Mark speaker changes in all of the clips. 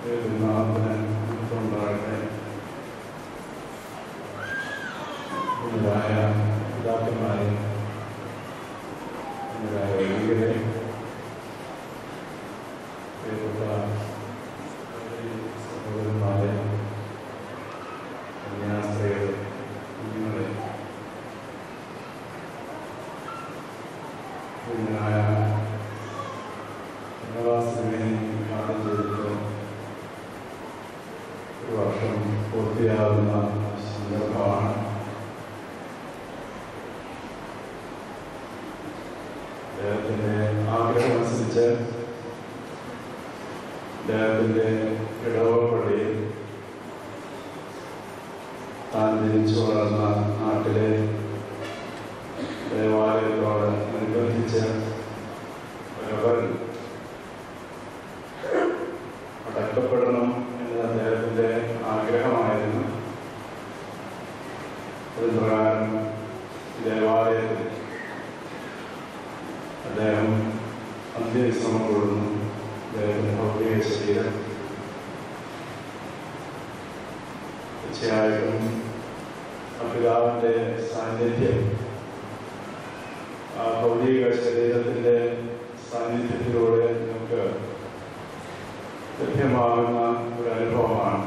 Speaker 1: നാമത്തിന് ഉണ്ടാകട്ടെ ഉണ്ടായ പിതാക്കന്മാരെ ഉണ്ടായ വൈദികരെ പ്രിയപ്പെട്ട സഹോദരന്മാരെ കന്യാസ്ത്രീകളെ കുഞ്ഞുങ്ങളെ കുഞ്ഞായ പ്രവാസികളെ ആദ്യം ചെയ്തിട്ട് ഒരു വർഷം പൂർത്തിയാകുന്ന സന്ദർഭമാണ് അദ്ദേഹത്തിൻ്റെ ആഗ്രഹമനുസരിച്ച് അദ്ദേഹത്തിൻ്റെ ഇടവപ്പള്ളിയിൽ താൻ ജനിച്ചു വളർന്ന നാട്ടിലെ ദേവാലയത്തോട് അനുബന്ധിച്ച് ഒരവർ അടക്കപ്പെടണം എന്നത് അദ്ദേഹത്തിൻ്റെ ആഗ്രഹമായിരുന്നു അതിന് പ്രകാരം ദേവാലയത്തിൽ അദ്ദേഹം അന്ത്യവിശ്രമം കൊള്ളുന്നു അദ്ദേഹത്തിൻ്റെ ഭൗതിക ശരീരം തീർച്ചയായിട്ടും ആ പിതാവിൻ്റെ സാന്നിധ്യം ആ ഭൗതിക ശരീരത്തിൻ്റെ സാന്നിധ്യത്തിലൂടെ നമുക്ക് ലഭ്യമാകുന്ന ഒരു അനുഭവമാണ്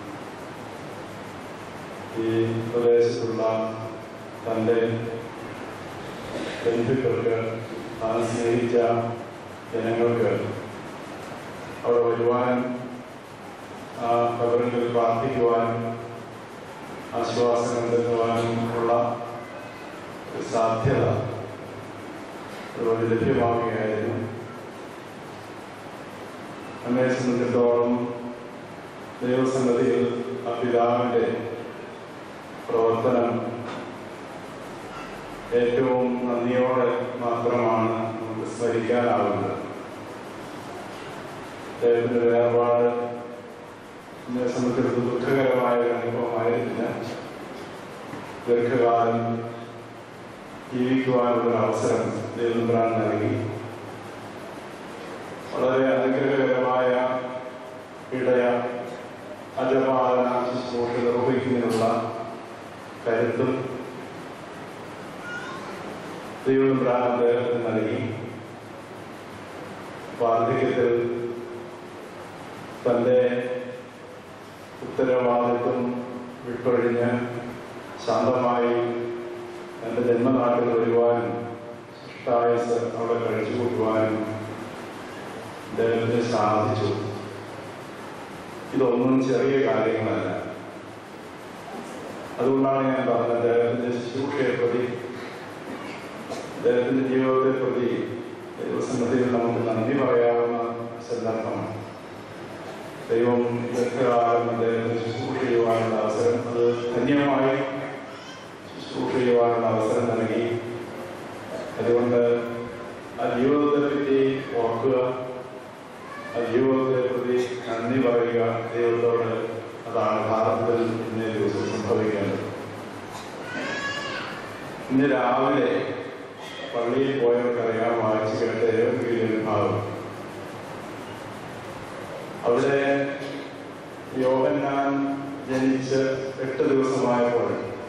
Speaker 1: ഈ പ്രദേശത്തുള്ള തൻ്റെ ബന്ധുക്കൾക്ക് താൻ സ്നേഹിച്ച ജനങ്ങൾക്ക് അവിടെ വരുവാനും ആ കബറിൽ പ്രാർത്ഥിക്കുവാനും ആശ്വാസം കണ്ടെത്തുവാനും ഉള്ള ഒരു സാധ്യത അതുകൊണ്ട് ലഭ്യമാവുകയായിരുന്നു നമ്മെ സംബന്ധിച്ചിടത്തോളം ദൈവസന്നതിയിൽ ആ പിതാവിൻ്റെ പ്രവർത്തനം ഏറ്റവും നന്ദിയോടെ മാത്രമാണ് നമുക്ക് സ്മരിക്കാനാവുന്നത് അദ്ദേഹത്തിൻ്റെ വേർപാട് എന്നെ സംബന്ധിച്ചിടത്തോളം ദുഃഖകരമായ ഒരു അനുഭവമായിരുന്നില്ല ദീർഘകാലം ജീവിക്കുവാനുള്ള അവസരം ദൈവം നൽകി വളരെ അനുഗ്രഹകരമായ ഇടയ അജപാലന ശുശ്രൂഷ നിർവഹിക്കുന്നതിനുള്ള കരുത്തും ദൈവം അദ്ദേഹത്തിന് നൽകി വാർദ്ധക്യത്തിൽ തൻ്റെ ഉത്തരവാദിത്വം വിട്ടൊഴിഞ്ഞ് ശാന്തമായി തൻ്റെ ജന്മനാട്ടിൽ വരുവാനും ശിഷ്ടായസ് അവിടെ കഴിച്ചു കൂട്ടുവാനും അദ്ദേഹത്തിന് സാധിച്ചു ഇതൊന്നും ചെറിയ കാര്യങ്ങളല്ല അതുകൊണ്ടാണ് ഞാൻ പറഞ്ഞത് അദ്ദേഹത്തിന്റെ ശുശ്രൂഷയെ പ്രതി അദ്ദേഹത്തിന്റെ ജീവിതത്തെ പ്രതി ദൈവസന്നദ്ധിയിൽ നമുക്ക് നന്ദി പറയാവുന്ന സന്ദർഭമാണ് ദൈവം ദീർഘകാലം അദ്ദേഹത്തിന് ശുശ്രൂഷ ചെയ്യുവാനുള്ള അവസരം അത് ധന്യമായി ശുശ്രൂഷ ചെയ്യുവാനുള്ള അവസരം നൽകി അതുകൊണ്ട് ആ ജീവിതത്തെ പറ്റി ഓർക്കുക ആ ജീവിതത്തെ പ്രതി നന്ദി പറയുക ദൈവത്തോട് അതാണ് ഭാരതത്തിൽ ഇന്നേ ദിവസം സംഭവിക്കേണ്ടത് ഇന്ന് രാവിലെ പള്ളിയിൽ പോയവർക്കറിയാം വായിച്ചു കേട്ട ഏതൊരു ഭാഗം അവിടെ യോഹന്നാൻ ജനിച്ച് എട്ട് ദിവസമായപ്പോൾ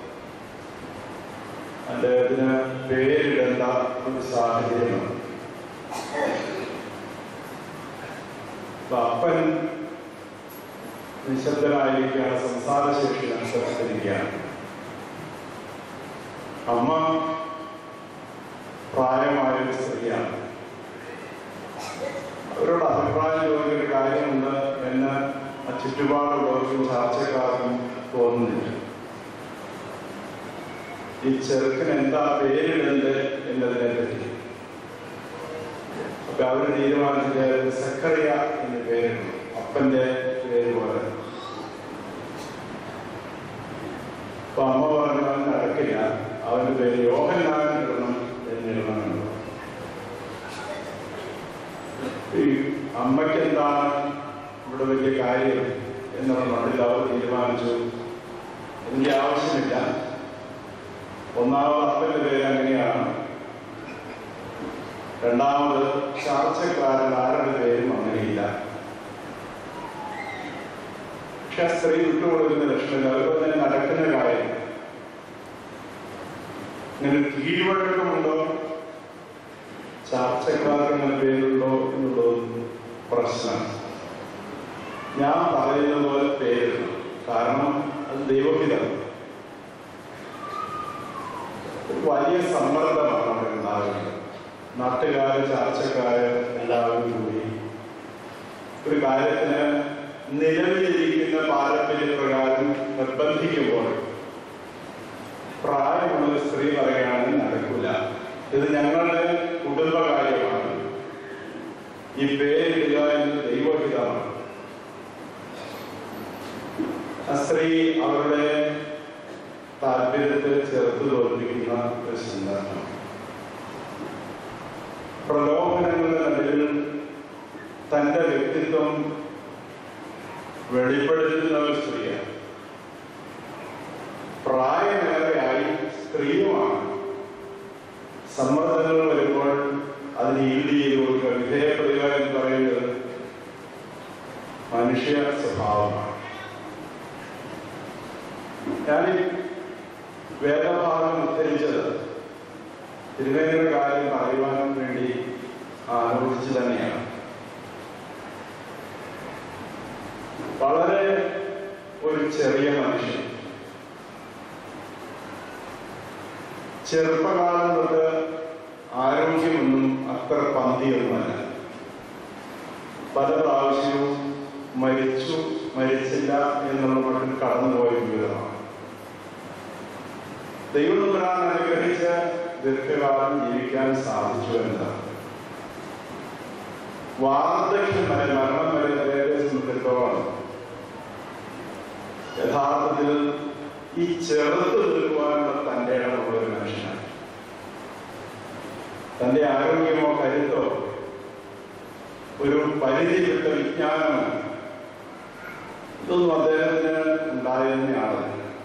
Speaker 1: അദ്ദേഹത്തിന് പേരിടേണ്ട ഒരു സാഹചര്യമാണ് അപ്പൊ അപ്പൻ നിശബ്ദനായിരിക്കുകയാണ് സംസാരശേഷി നഷ്ടപ്പെട്ടിരിക്കുകയാണ് അമ്മ പ്രായമായ ഒരു സ്ത്രീയാണ് അവരോട് അഭിപ്രായം ചോദിക്കേണ്ട കാര്യമുണ്ട് എന്ന് ആ ചുറ്റുപാടുള്ളവർക്കും ചർച്ചക്കാർക്കും തോന്നുന്നില്ല ഈ ചെറുക്കന് എന്താ പേരിടേണ്ടത് എന്നതിനെ പറ്റി അപ്പൊ അവർ തീരുമാനിച്ചത് സക്കറിയ എന്ന് പേരിടുന്നു അപ്പന്റെ പേര് പോലെ അപ്പൊ അമ്മ പറഞ്ഞു അവൻ നടക്കില്ല അവന്റെ പേര് യോഹന്നാൻ ഇടണം എന്നിടണമെന്ന് ഈ അമ്മയ്ക്ക് എന്താണ് ഇവിടെ വലിയ കാര്യം എന്നുള്ള മട്ടിൽ അവർ തീരുമാനിച്ചു എനിക്ക് ആവശ്യമില്ല ഒന്നാമത് അപ്പന്റെ പേര് അങ്ങനെയാണ് രണ്ടാമത് ചർച്ചക്കാരൻ ആരുടെ പേരും അങ്ങനെയില്ല പക്ഷെ ആ സ്ത്രീ വിട്ടുകൊടുക്കുന്ന ലക്ഷണമില്ല അതുപോലെ തന്നെ നടക്കുന്ന കാര്യം ഇങ്ങനെ കീഴ്വഴക്കമുണ്ടോ ചർച്ചക്കാർക്ക് അങ്ങനെ പേരുണ്ടോ എന്നുള്ളത് പ്രശ്നം ഞാൻ പറയുന്ന പോലെ പേരിടണം കാരണം അത് ദൈവഹിതം ഒരു വലിയ സമ്മർദ്ദമാണ് അവിടെ ഉണ്ടാകുന്നത് നാട്ടുകാര് ചർച്ചക്കാര് എല്ലാവരും കൂടി ഒരു കാര്യത്തിന് നിലവിലിരിക്കുന്ന പാരമ്പര്യ പ്രകാരം നിർബന്ധിക്കുമ്പോൾ പ്രായമുള്ള ഒരു സ്ത്രീ പറയുകയാണെങ്കിൽ നടക്കില്ല ഇത് ഞങ്ങളുടെ കുടുംബകാര്യമാണ് ഈ പേരിടുക എന്നത് ദൈവഹിതമാണ് ആ സ്ത്രീ അവരുടെ താല്പര്യത്തെ ചേർത്ത് തോൽപ്പിക്കുന്ന ഒരു സന്ദർഭം പ്രലോഭനങ്ങളുടെ നടുവിൽ തന്റെ വ്യക്തിത്വം വെളിപ്പെടുത്തുന്ന ഒരു സ്ത്രീയാണ് പ്രായമേറെയായി സ്ത്രീയുമാണ് സമ്മർദ്ദങ്ങൾ വരുമ്പോൾ അതിന് ഈട് ചെയ്ത് കൊടുക്കുക വിധേയപ്പെടുക എന്ന് പറയുന്നത് മനുഷ്യ സ്വഭാവമാണ് ഞാൻ ഈ വേദഭാഗം ഉദ്ധരിച്ചത് തിരുവേന്ദ്ര കാര്യം പറയുവാൻ വേണ്ടി ആലോചിച്ച് തന്നെയാണ് വളരെ ഒരു ചെറിയ മനുഷ്യൻ ചെറുപ്പകാലം തൊട്ട് ആരോഗ്യമൊന്നും അത്ര പന്തിയൊന്നുമല്ല പല പ്രാവശ്യവും മരിച്ചു മരിച്ചില്ല എന്നുള്ള മട്ടിൽ കടന്നുപോയ ജീവിതമാണ് ദൈവനമ്പുരാൻ അനുഗ്രഹിച്ച് ദീർഘകാലം ജീവിക്കാൻ സാധിച്ചു എന്നതാണ് വാർദ്ധക്യം വരെ മരണം വരെ ദൈവത്തെ സംബന്ധിച്ചിടത്തോളം യഥാർത്ഥത്തിൽ ഈ ചെറുത്ത് നിൽക്കുവാനുള്ള തന്റെ ഇടമുള്ള ഒരു മനുഷ്യനാണ് തന്റെ ആരോഗ്യമോ കരുത്തോ ഒരു പരിധി വിട്ട വിജ്ഞാനമോ ഇതൊന്നും അദ്ദേഹത്തിന് ഉണ്ടായിരുന്നയാണ്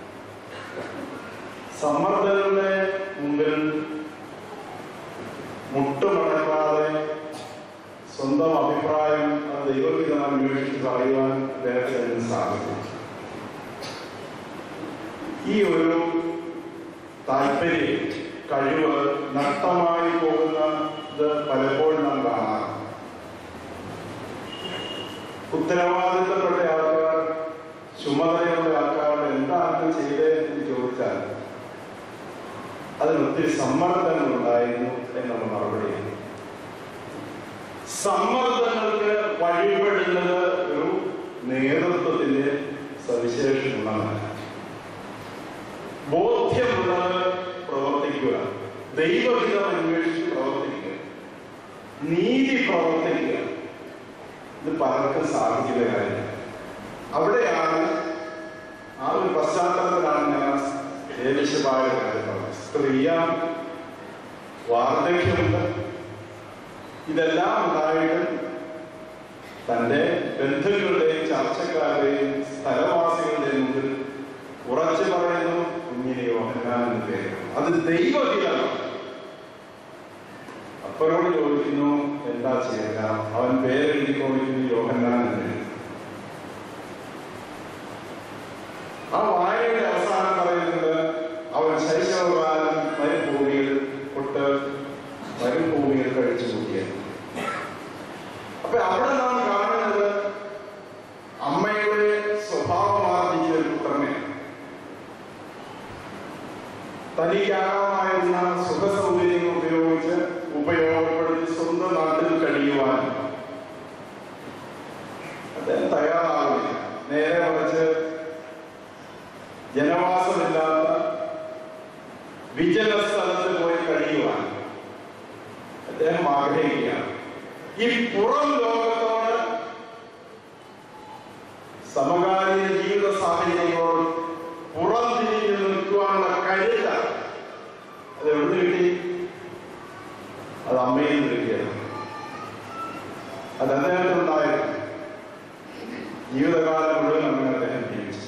Speaker 1: സമ്മർദ്ദങ്ങളുടെ മുമ്പിൽ മുട്ടുമടക്കാതെ സ്വന്തം അഭിപ്രായം അത് ദൈവഹിതം അന്വേഷിച്ച് പറയുവാൻ അദ്ദേഹത്തിന് സാധിക്കും ഈ ഒരു താല്പര്യം കഴിവ് നഷ്ടമായി പോകുന്നത് പലപ്പോഴും നാം കാണാം ഉത്തരവാദിത്തപ്പെട്ട ആൾക്കാർ ചുമതലയുള്ള ആൾക്കാർ എന്താണ് ചെയ്തേ എന്ന് ചോദിച്ചാൽ അതിന് ഒത്തിരി സമ്മർദ്ദങ്ങൾ ഉണ്ടായിരുന്നു എന്നുള്ള മറുപടി സമ്മർദ്ദങ്ങൾക്ക് വഴിപ്പെടുന്നത് ഒരു നേതൃത്വത്തിന്റെ സവിശേഷ ഗുണമല്ല ബോധ്യമുള്ളത് പ്രവർത്തിക്കുക ദൈവഹിതം അന്വേഷിച്ച് പ്രവർത്തിക്കുക നീതി പ്രവർത്തിക്കുക ഇത് പലർക്കും സാധിക്കുന്ന കാര്യം അവിടെയാണ് ആ ഒരു പശ്ചാത്തലത്തിലാണ് ഞാൻ ദേവിശമായ കാര്യം പറഞ്ഞത് സ്ത്രീയ വാർദ്ധക്യമുണ്ട് ഇതെല്ലാം ഉണ്ടായിട്ടും തന്റെ ബന്ധുക്കളുടെയും ചർച്ചക്കാരുടെയും സ്ഥലവാസികളുടെയും മുമ്പിൽ ഉറച്ചു പറയുന്നു കുഞ്ഞിനെ യോഹന്നാൻ എന്ന് പേര് അത് ദൈവഹിതമാണ് അപ്പനോട് ചോദിക്കുന്നു എന്താ ചെയ്യുക അവൻ പേരെഴുതി കൊടുക്കുന്നു യോഹന്നാൻ എന്ന് എഴുതി. ആ വായനയുടെ അവസാനം പറയുന്നത് അവൻ ശൈശവകാലം മരുഭൂമിയിൽ പൊട്ട് മരുഭൂമിയിൽ കഴിച്ചു കൂട്ടിയത് അപ്പൊ അവിടെ നാം കാണുന്നത് അമ്മയുടെ സ്വഭാവമാർജിച്ച ഒരു പുത്രനെ തനിക്കാകാമായിരുന്ന സുഖസൗകര്യങ്ങൾ ഉപയോഗിച്ച് ഉപയോഗപ്പെടുത്തി സ്വന്തം നാട്ടിൽ കഴിയുവാൻ അദ്ദേഹം തയ്യാറാവില്ല നേരെ മറിച്ച് ജനവാസമില്ലാത്ത വിജന സ്ഥലത്ത് പോയി കഴിയുവാൻ അദ്ദേഹം ആഗ്രഹിക്കുകയാണ് ഈ പുറം ലോകത്തോട് സമകാലീന ജീവിത സാഹചര്യങ്ങളോട് പുറംതിരിഞ്ഞ് നിൽക്കുവാനുള്ള കരുത അത് എവിടെ കിട്ടി അത് അമ്മയിൽ നിന്ന് കിട്ടിയത് അത് അദ്ദേഹത്തിനുണ്ടായിരുന്നു ജീവിതകാലം മുഴുവൻ അങ്ങനെ അദ്ദേഹം ജീവിച്ചു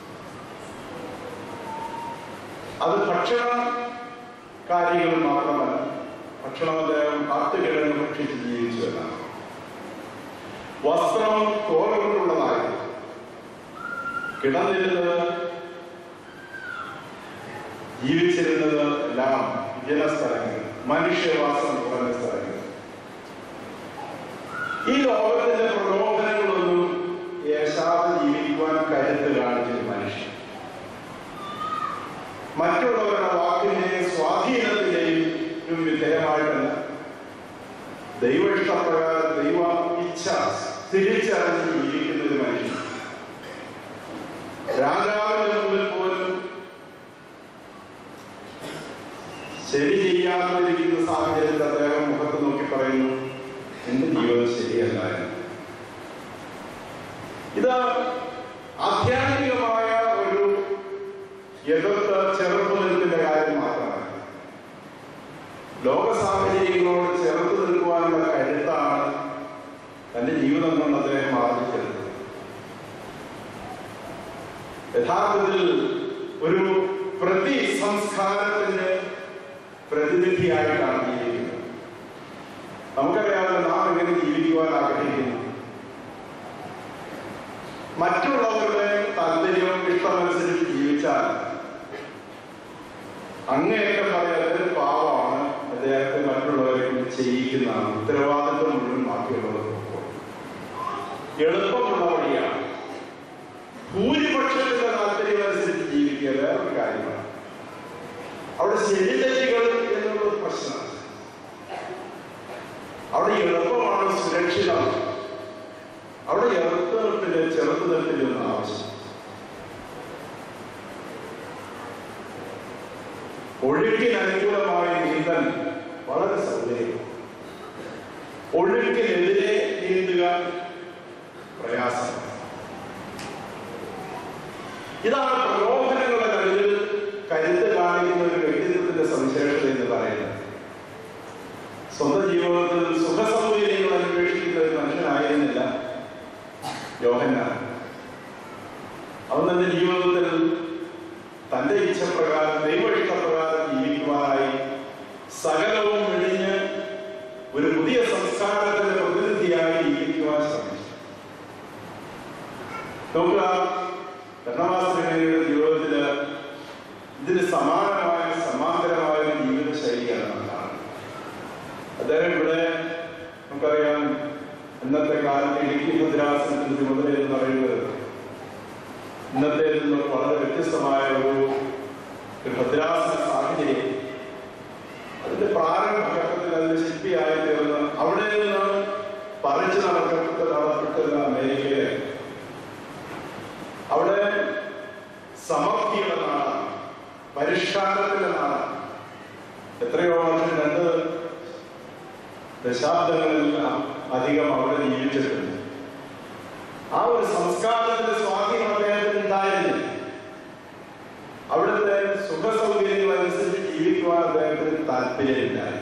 Speaker 1: അത് ഭക്ഷണ കാര്യങ്ങൾ മാത്രമല്ല ഭക്ഷണം അദ്ദേഹം കാത്തുകിഴങ്ങ് ഭക്ഷിച്ച് ജീവിച്ചു എന്നാണ് വസ്ത്രം തോല കൊണ്ടുള്ളതായിരുന്നു കിടന്നിരുന്നത് ജീവിച്ചിരുന്നത് എല്ലാം ജനസ്ഥലങ്ങൾ മനുഷ്യവാസം കുറഞ്ഞ സ്ഥലങ്ങൾ ഈ ലോകത്തിന്റെ പ്രലോഭനങ്ങളൊന്നും യേശാവ് ജീവിക്കുവാൻ കരുത്ത് കാണിച്ചൊരു മനുഷ്യൻ മറ്റുള്ളവരുടെ വാക്കിന്റെയും സ്വാധീനത്തിന്റെയും വിധേയമായിട്ടല്ല ദൈവഇഷ്ടപ്രകാരം ദൈവ ഇച്ഛ തിരിച്ചറിഞ്ഞ് ജീവിക്കുന്ന ഒരു മനുഷ്യൻ രാജാവിന്റെ മുമ്പിൽ പോലും ശരി ചെയ്യാതിരിക്കുന്ന സാഹചര്യത്തിൽ അദ്ദേഹം മുഖത്ത് നോക്കി പറയുന്നു എന്റെ ജീവിതം ശരിയല്ല എന്ന് ഇത് ആധ്യാത്മികമായ ഒരു എതിർത്ത് ചെറുപ്പുനിൽപ്പിന്റെ കാര്യം മാത്രമല്ല ലോക സാഹചര്യങ്ങളോട് ചേർത്ത് നിൽക്കുവാനുള്ള കരുത്താണ് തന്റെ ജീവിതം കൊണ്ട് അദ്ദേഹം ആർജിച്ചെടുത്തത് യഥാർത്ഥത്തിൽ ഒരു പ്രതി സംസ്കാരത്തിന്റെ പ്രതിനിധിയായിട്ടാണ് ജീവിക്കുന്നത് നമുക്കറിയാമല്ലോ നാം എങ്ങനെ ജീവിക്കുവാൻ ആഗ്രഹിക്കുന്നു മറ്റുള്ളവരുടെ താല്പര്യവും ഇഷ്ടമനുസരിച്ച് ജീവിച്ചാൽ അങ്ങനെയൊക്കെ പറയാം അതൊരു പാവമാണ് അദ്ദേഹത്തെ മറ്റുള്ളവരെ കൊണ്ട് ചെയ്യിക്കുന്നതാണ് ഉത്തരവാദിത്വം മുഴുവൻ ബാക്കിയുള്ളവർ എളുപ്പമുള്ള വഴിയാണ് ഭൂരിപക്ഷത്തിന്റെ താല്പര്യം അനുസരിച്ച് ജീവിക്കുക വേറൊരു കാര്യമാണ് അവിടെ ശരി തെറ്റുകൾ എന്നുള്ളത് പ്രശ്നമാണ് അവിടെ എളുപ്പമാണ് സുരക്ഷിതം അവിടെ എളുപ്പ നിർത്തില് ചെറുത്ത് നിർത്തിലൊന്നും ആവശ്യം ഒഴുക്കിന് അനുകൂലമായ നീന്തൽ വളരെ സൗകര്യം ഒഴുക്കിനെതിരെ നീന്തുക പ്രയാസം ഇതാണ് പ്രലോഭനങ്ങളുടെ കഴിവിൽ കരുത്ത് കാണിക്കുന്ന ഒരു വ്യക്തിത്വത്തിന്റെ സവിശേഷത എന്ന് പറയുന്നത് സ്വന്തം ജീവിതത്തിൽ സുഖസൗകര്യങ്ങൾ അന്വേഷിക്കുന്ന ഒരു മനുഷ്യനായിരുന്നില്ല യോഹന്നാൻ അവൻ തന്റെ ജീവിതത്തിൽ തന്റെ ഇച്ഛപ്രകാരം ദൈവ ഇഷ്ടപ്രകാരം ജീവിക്കുവാനായി സകലവും വെടിഞ്ഞ് ഒരു പുതിയ സംസ്കാരത്തിന്റെ പ്രതിനിധിയായി ജീവിക്കുവാൻ ശ്രമിച്ചു നോക്കുക ഭരണവാസിനിയുടെ ജീവിതത്തില് ഇതിന് സമാനമായ സമാന്തരമായ ഒരു ജീവിത ശൈലിയാണ് നാം കാണുന്നത് അദ്ദേഹം ഇവിടെ നമുക്കറിയാം ഇന്നത്തെ കാലത്ത് ഇടുക്കി മുദ്രാസനത്തിന്റെ ചുമതല എന്ന് പറയുന്നത് ഇന്നത്തെ നിന്ന് വളരെ വ്യത്യസ്തമായ ഒരു ഒരു ഭദ്രാസന സാഹചര്യം അതിന്റെ പ്രാരംഭഘട്ടത്തിൽ അതിന്റെ ശില്പിയായി തീർന്ന് അവിടെ നിന്ന് പറിച്ചു നടക്കപ്പെട്ട നടപ്പെട്ടത് അമേരിക്കയിലെ അവിടെ സമർത്ഥിയുടെ നാടാണ് പരിഷ്കാരത്തിന്റെ നാടാണ് എത്രയോ വർഷം രണ്ട് ദശാബ്ദങ്ങളിൽ അധികം അവിടെ ജീവിച്ചിട്ടുണ്ട് ആ ഒരു സംസ്കാരത്തിന്റെ സ്വാധീനം അദ്ദേഹത്തിന് ഉണ്ടായിരുന്നു അവിടുത്തെ സുഖ സൗകര്യങ്ങൾ അനുസരിച്ച് ജീവിക്കുവാൻ അദ്ദേഹത്തിന് താല്പര്യമില്ലായിരുന്നു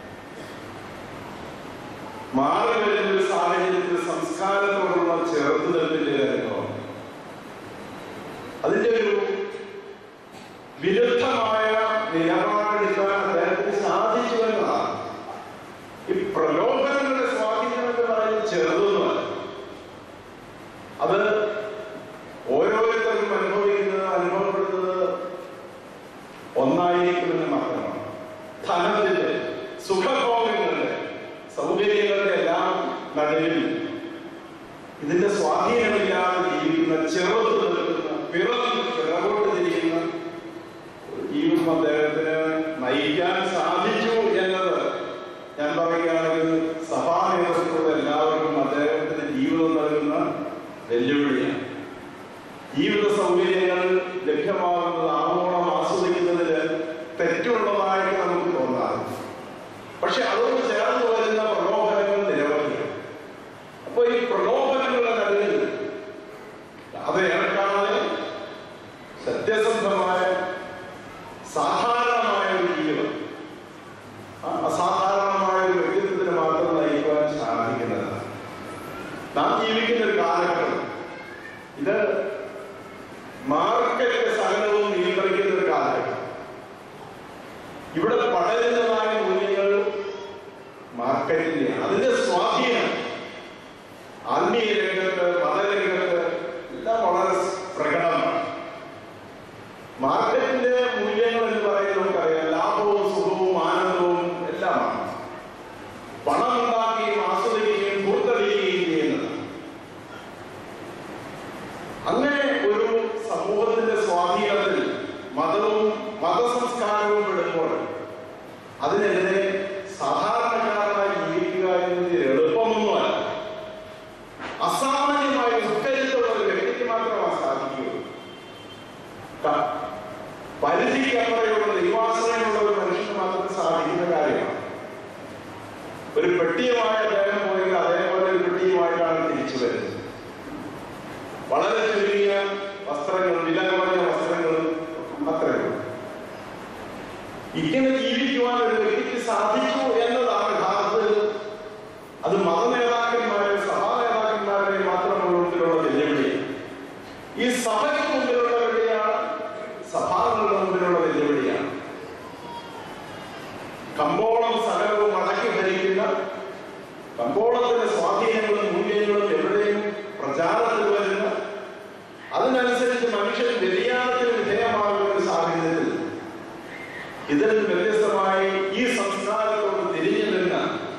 Speaker 1: മാറി വരുന്ന ഒരു സാഹചര്യത്തിൽ സംസ്കാരത്തോടുള്ള ചേർത്ത് നിർത്തിന്റെ അനുഭവം അതിന്റെ ഒരു വിരുദ്ധമായ നിലപാടെടുക്കാൻ അദ്ദേഹത്തിന് സാധിച്ചു എന്നതാണ് ഈ പ്രലോഭനങ്ങളുടെ സ്വാധീനം എന്ന് പറയുന്നത് ചെറുതൊന്നുമല്ല അത് ഓരോരുത്തർക്കും അനുഭവിക്കുന്നത് അനുഭവപ്പെടുന്നത് ഒന്നായിരിക്കുമെന്ന് മാത്രമാണ് ധനത്തിന്റെ സുഖഭോഗങ്ങളുടെ സൗകര്യങ്ങളുടെ എല്ലാം നടുവിൽ ഇതിന്റെ സ്വാധീനമില്ലാതെ ജീവിക്കുന്ന ചെറുത് നിൽക്കുന്ന പിറന്ന് പിറകോട്ട് തിരിക്കുന്ന ഒരു ജീവിതം അദ്ദേഹത്തിന് നയിക്കാൻ സാധിച്ചു എന്നത് ഞാൻ പറയുകയാണെങ്കിൽ സഭാ നേതൃത്വത്തിലുള്ള എല്ലാവർക്കും അദ്ദേഹത്തിന്റെ ജീവിതം നൽകുന്ന വെല്ലുവിളിയാണ് ജീവിത സൗകര്യങ്ങൾ ലഭ്യമാകുന്നത് ആവോളം ആസ്വദിക്കുന്നതിന് തെറ്റുള്ളതായിട്ട് നമുക്ക് തോന്നാറ് പക്ഷെ അതോട് ചേർന്ന് വരുന്ന പ്രലോഭനങ്ങൾ നിരവധിയാണ് അപ്പൊ ഈ പ്രലോഭനങ്ങളുടെ നടുവിൽ അത് ഇറക്കാതെ സത്യസന്ധമായ സാധാരണമായ ഒരു ജീവിതം ആ അസാധാരണമായ ഒരു വ്യക്തിത്വത്തിന് മാത്രം നയിക്കുവാൻ സാധിക്കുന്നതാണ് നാം ജീവിക്കുന്ന ഒരു കാലഘട്ടം ഇത് മാർക്കറ്റ് സകലവും നിയന്ത്രിക്കുന്ന ഒരു കാലഘട്ടം ഇവിടെ പടരുന്നതായ മൂല്യങ്ങൾ മാർക്കറ്റിന്റെ അതിന്റെ സ്വാധീനം ആത്മീയ രംഗത്ത് മതരംഗത്ത് എല്ലാം വളരെ പ്രകടമാണ് അതിനെതിരെ സാധാരണക്കാരനായി ജീവിക്കുക എന്നത് എളുപ്പമൊന്നുമല്ല അസാമാന്യമായ ഉത്കരിച്ചുള്ള ഒരു വ്യക്തിക്ക് മാത്രമാണ് സാധിക്കുകയുള്ളൂ ക- പരിധിക്കപ്പുറയുള്ള ദൈവാശ്രയമുള്ള ഒരു മനുഷ്യന് മാത്രമേ സാധിക്കുന്ന കാര്യമാണ് ഒരു പെട്ടിയുമായി അദ്ദേഹം പോയെങ്കിൽ അതേപോലെ ഒരു പെട്ടിയുമായിട്ടാണ് തിരിച്ചു വരുന്നത് വളരെ ചുരുങ്ങിയ വസ്ത്രങ്ങളും വില കുറഞ്ഞ വസ്ത്രങ്ങളും അത്രയേ ഉള്ളൂ ഇങ്ങനെ ജീവിക്കുവാൻ ഒരു വ്യക്തിക്ക് സാധിച്ചു എന്നതാണ് യഥാർത്ഥത്തിൽ അത് മത നേതാക്കന്മാരെ സഭാ നേതാക്കന്മാരെ മാത്രമുള്ള മുമ്പിലുള്ള വെല്ലുവിളി ഈ സഭയ്ക്ക് മുമ്പിലുള്ള വെല്ലുവിളിയാണ് സഭാങ്ങളുടെ മുമ്പിലുള്ള വെല്ലുവിളിയാണ് കമ്പോളം സകലവും അടക്കി ഭരിക്കുന്ന കമ്പോളത്തിന്റെ സ്വാധീനങ്ങളും മൂല്യങ്ങളും എവിടെയും പ്രചാരത്തിൽ വരുന്ന അതിനനുസരിച്ച് മനുഷ്യൻ വ്യതിയാനത്തിന് വിധേയമാകുന്ന ഒരു സാഹചര്യത്തിൽ ഇതിൽ വ്യത്യസ്തമായി ഈ സംസ്കാരത്തോട് തിരിഞ്ഞു നിന്ന്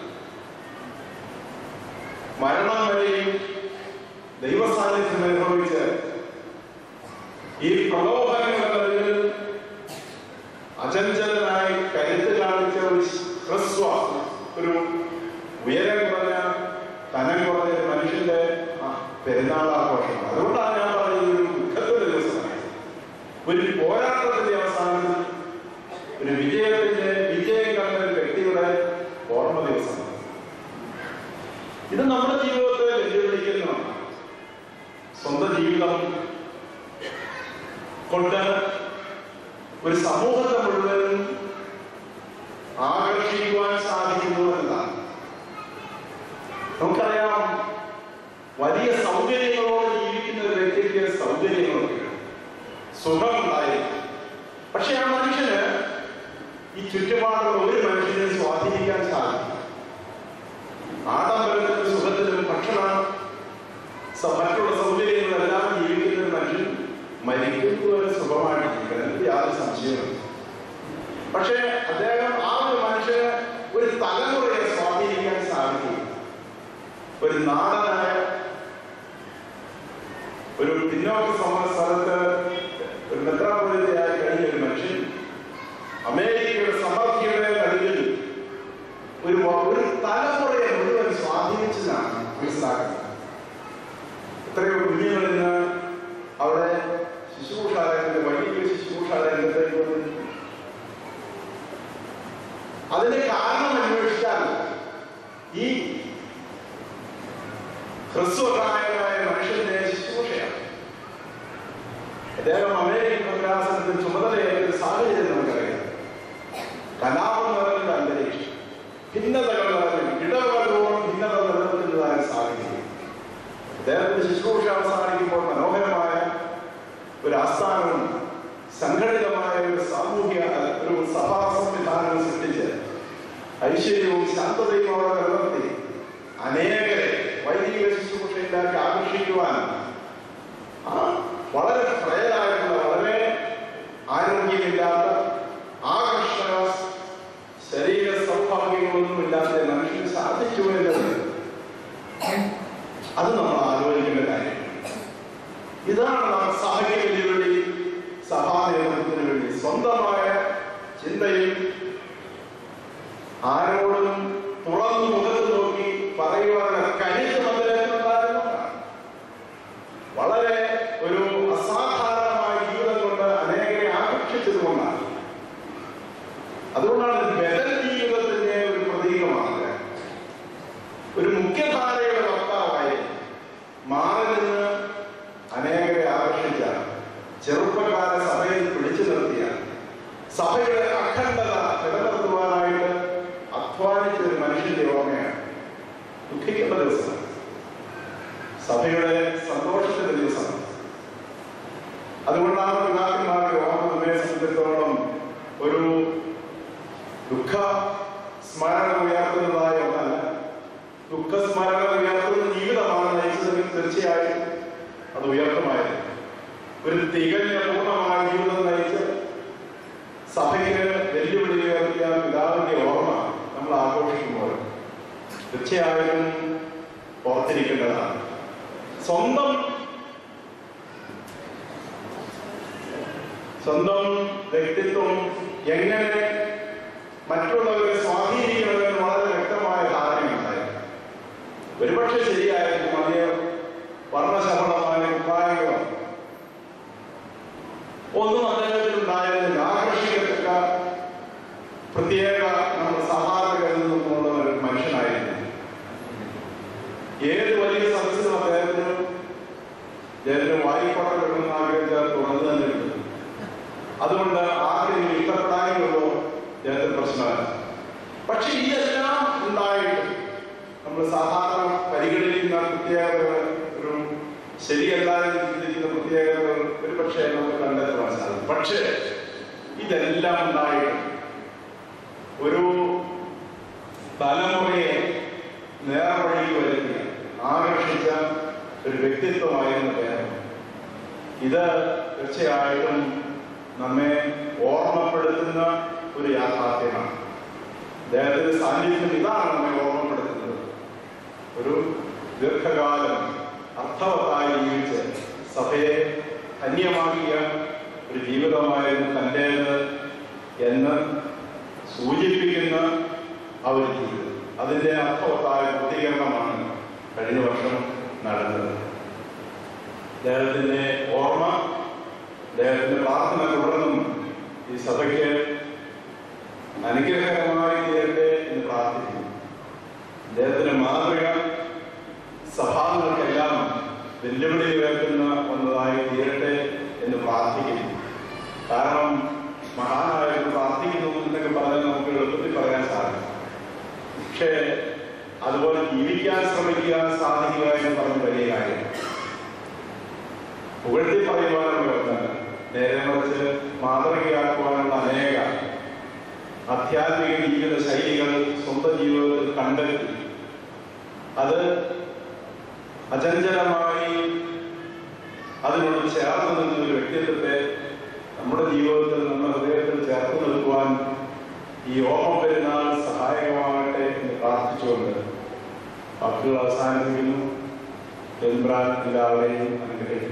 Speaker 1: മരണം വരെയും ദൈവസാന്നിധ്യം അനുഭവിച്ച് ഈ പ്രലോഭനങ്ങളിൽ അചഞ്ചലനായി കരുത്ത് കാണിച്ച ഒരു ഹ്രസ്വ ഒരു ഉയരം കുറഞ്ഞ കനം കുറഞ്ഞ ഒരു മനുഷ്യന്റെ ആ, പെരുന്നാൾ ആഘോഷമാണ് അതുകൊണ്ടാണ് ഞാൻ പറയുന്നത് ഒരു ദുഃഖത്തിന്റെ ദിവസമായി ഒരു പോരാട്ടത്തിന്റെ അവസാനത്തിൽ ഒരു വിജയത്തിന്റെ വിജയം കണ്ട ഒരു വ്യക്തിയുടെ ഓർമ്മ ദിവസമാണ് ഇത് നമ്മുടെ ജീവിതത്തെ വെല്ലുവിളിക്കുന്നതാണ് സ്വന്തം ജീവിതം കൊണ്ട് ഒരു സമൂഹത്തെ മുഴുവൻ ആകർഷിക്കുവാൻ സാധിക്കുന്നു എന്നതാണ് നമുക്കറിയാം വലിയ സൗകര്യങ്ങളോട് ജീവിക്കുന്ന ഒരു വ്യക്തിക്ക് സൗകര്യങ്ങളൊക്കെ സുഖമുണ്ടായിരിക്കും പക്ഷെ ആ മനുഷ്യന് ഈ ചുറ്റുപാടുള്ള ഒരു മനുഷ്യനെ സ്വാധീനിക്കാൻ സാധിക്കും ആഡംബരത്തിലും സുഖത്തിലും ഭക്ഷണം സ- മറ്റുള്ള സൗകര്യങ്ങളെല്ലാം ജീവിക്കുന്ന ഒരു മനുഷ്യൻ മരിക്കുന്നത് വരെ സുഖമായിട്ട് ജീവിക്കണം എനിക്ക് യാതൊരു സംശയമില്ല പക്ഷേ അദ്ദേഹം ആ ഒരു മനുഷ്യന് ഒരു തലമുറയെ സ്വാധീനിക്കാൻ സാധിക്കും ഒരു നാടനായ ഒരു പിന്നോക്ക സമ സ്ഥലത്ത് ഒരു മെത്രാപൊലിത്തയായി കഴിഞ്ഞ ഒരു മനുഷ്യൻ അമേരിക്കയുടെ സമൃദ്ധിയുടെ നടുവിൽ ഒരു വ- ഒരു തലമുറയെ മുഴുവൻ സ്വാധീനിച്ചതാണ് മനസ്സിലാക്കുന്നത് എത്രയോ കുഞ്ഞുങ്ങൾ ഇന്ന് അവിടെ ശുശ്രൂഷാലയത്തിന്റെ വലിയ ശുശ്രൂഷാലയത്തിലേക്ക് വന്നു അതിന്റെ കാരണം അന്വേഷിച്ചാൽ ഈ ഹ്രസ്വപ്രായനായ മനുഷ്യന്റെ ശുശ്രൂഷയാണ് അദ്ദേഹം അമേരിക്കൻ പ്രകാശനത്തിൽ ചുമതലയേറ്റ സാഹചര്യം നമുക്കറിയാം കലാപം നിറഞ്ഞ അന്തരീക്ഷം ഭിന്നതകൾ നിറഞ്ഞു ഇടവകളോളം ഭിന്നത നിലനിൽക്കുന്നതായ സാഹചര്യം അദ്ദേഹത്തിന്റെ ശുശ്രൂഷ അവസാനിക്കുമ്പോൾ മനോഹരമായ ഒരു ആസ്ഥാനവും സംഘടിതമായ ഒരു സാമൂഹ്യ ഒരു സഭാ സംവിധാനവും സൃഷ്ടിച്ച് ഐശ്വര്യവും ശാന്തതയും അവിടെ നിലനിർത്തി അനേകരെ വൈദിക ശുശ്രൂഷയിലേക്ക് ആകർഷിക്കുവാൻ ആ വളരെ ഫ്രയലായിട്ടുള്ള വളരെ ആരോഗ്യമില്ലാത്ത ആകർഷക ശരീര സൗഭാഗ്യങ്ങളൊന്നും ഇല്ലാത്ത മനുഷ്യന് സാധിച്ചു എന്നത് അത് നമ്മൾ ആലോചിക്കേണ്ട കാര്യം ഇതാണ് നാം സഭയ്ക്ക് വെല്ലുവിളി സഭാ നേതൃത്വത്തിന് വേണ്ടി സ്വന്തമായ ചിന്തയും ആരോടും തുറന്നു മുഖത്ത് നോക്കി പറയുവാനുള്ള കരുത്ത് മന്ദിരത്തിലുണ്ടായിരുന്നതാണ് വളരെ ഒരു അസാധാരണമായ ജീവിതം കൊണ്ട് അനേകരെ ആകർഷിച്ചതുകൊണ്ടാണ് അതുകൊണ്ടാണ് ബദൽ ജീവിതത്തിന്റെ ഒരു പ്രതീകമാണ് ഒരു മുഖ്യധാരയുടെ വക്താവായി മാറി നിന്ന് അനേകരെ ആകർഷിച്ച ചെറുപ്പക്കാരെ സഭയിൽ പിടിച്ചു നിർത്തിയ സഭയുടെ അഖണ്ഡത നിലനിർത്തുവാനായിട്ട് അധ്വാനിച്ച ഒരു മനുഷ്യന്റെ ഓർമ്മയാണ് ദുഃഖിക്കേണ്ട ദിവസം സഭയുടെ സന്തോഷത്തിന്റെ ദിവസം അതുകൊണ്ടാണ് പിതാക്കന്മാരുടെ ഓർമ്മ നമ്മെ സംബന്ധിച്ചിടത്തോളം ഒരു ദുഃഖ സ്മരണ ഉയർത്തുന്നതായ ഒന്നല്ല ദുഃഖ സ്മരണ ഉയർത്തുന്ന ജീവിതമാണ് നയിച്ചതെങ്കിൽ തീർച്ചയായും അത് ഉയർത്തുമായിരുന്നു ഒരു തികഞ്ഞ പൂർണ്ണമായ ജീവിതം നയിച്ച് സഭയ്ക്ക് വെല്ലുവിളി ഉയർത്തിയ പിതാവിന്റെ ഓർമ്മ നമ്മൾ ആഘോഷിക്കുമ്പോൾ തീർച്ചയായും ഓർത്തിരിക്കേണ്ടതാണ് സ്വന്തം സ്വന്തം വ്യക്തിത്വം എങ്ങനെ മറ്റുള്ളവരെ സ്വാധീനിക്കണമെന്ന് വളരെ വ്യക്തമായ ധാരണയുണ്ടായിരുന്നു ഒരുപക്ഷെ ശരിയായിരിക്കും അതേ വർണ്ണശബളമായ ഉപായങ്ങളോ ഒന്നും അദ്ദേഹത്തിൽ ഉണ്ടായിരുന്നില്ല ആകർഷിക്കത്തക്ക പ്രത്യേക നമ്മൾ സാധാരണകരിൽ നിന്നുള്ള ഒരു മനുഷ്യനായിരുന്നു ഏത് വലിയ സദസ്സിലും അദ്ദേഹത്തിന് അദ്ദേഹത്തിന് വായിക്കോട്ടെ കിട്ടുന്ന ആഗ്രഹിച്ചാൽ തുറന്നു തന്നെ കിട്ടും അതുകൊണ്ട് ആരെങ്കിലും ഇഷ്ടപ്പെടാനുള്ളതോ അദ്ദേഹത്തിന് പ്രശ്നമല്ല പക്ഷെ ഇതെല്ലാം ഉണ്ടായിട്ട് നമ്മൾ സാധാരണ പരിഗണിക്കുന്ന പ്രത്യേകതകൾ ഒരു ശരിയല്ല എന്ന് ചിന്തിക്കുന്ന പ്രത്യേകതകൾ ഒരു പക്ഷേ നമുക്ക് കണ്ടെത്തുവാൻ സാധിക്കും പക്ഷേ ഇതെല്ലാം ഉണ്ടായിട്ട് ഒരു തലമുറയെ നേർവഴിക്ക് വരുത്തിയ ആകർഷിച്ച ഒരു വ്യക്തിത്വമായിരുന്നു അദ്ദേഹം ഇത് തീർച്ചയായിട്ടും നമ്മെ ഓർമ്മപ്പെടുത്തുന്ന ഒരു യാഥാർത്ഥ്യമാണ് അദ്ദേഹത്തിന്റെ സാന്നിധ്യം ഇതാണ് നമ്മെ ഓർമ്മപ്പെടുത്തുന്നത് ഒരു ദീർഘകാലം അർത്ഥവത്തായി ജീവിച്ച് സഭയെ ധന്യമാക്കിയ ഒരു ജീവിതമായിരുന്നു തൻ്റേത് എന്ന് സൂചിപ്പിക്കുന്ന ആ ഒരു ജീവിതം അതിൻ്റെ അർത്ഥവത്തായ പൂർത്തീകരണമാണ് കഴിഞ്ഞ വർഷം നടന്നത് അദ്ദേഹത്തിൻ്റെ ഓർമ്മ അദ്ദേഹത്തിന്റെ പ്രാർത്ഥന തുടർന്നും ഈ സഭയ്ക്ക് അനുഗ്രഹകരമായി തീരട്ടെ എന്ന് പ്രാർത്ഥിക്കുന്നു അദ്ദേഹത്തിന്റെ മാതൃക സഭാംഗങ്ങൾക്കെല്ലാം വെല്ലുവിളി ഉയർത്തുന്ന ഒന്നതായി തീരട്ടെ എന്ന് പ്രാർത്ഥിക്കുന്നു കാരണം മഹാനായിട്ട് പ്രാർത്ഥിക്കുന്നു എന്നൊക്കെ പറഞ്ഞാൽ നമുക്ക് എളുപ്പത്തിൽ പറയാൻ സാധിക്കും പക്ഷേ അതുപോലെ ജീവിക്കാൻ ശ്രമിക്കുക സാധിക്കുക എന്ന് പറഞ്ഞ വലിയ കാര്യം പുകഴ്ത്തി പറയുവാനുള്ള ഒന്നല്ല നേരെ മറിച്ച് മാതൃകയാക്കുവാനുള്ള അനേക ആധ്യാത്മിക ജീവിത ശൈലികൾ സ്വന്തം ജീവിതത്തിൽ കണ്ടെത്തി അത് അചഞ്ചലമായി അതിനോട് ചേർന്ന് നിന്ന ഒരു വ്യക്തിത്വത്തെ നമ്മുടെ ജീവിതത്തിൽ നമ്മുടെ ഹൃദയത്തിൽ ചേർത്ത് നിൽക്കുവാൻ ഈ ഓർമ്മ പെരുന്നാൾ സഹായകമാകട്ടെ എന്ന് പ്രാർത്ഥിച്ചുകൊണ്ട് വാക്കുകൾ അവസാനിപ്പിക്കുന്നു എംബ്രാൻ എല്ലാവരെയും അനുഗ്രഹിക്കും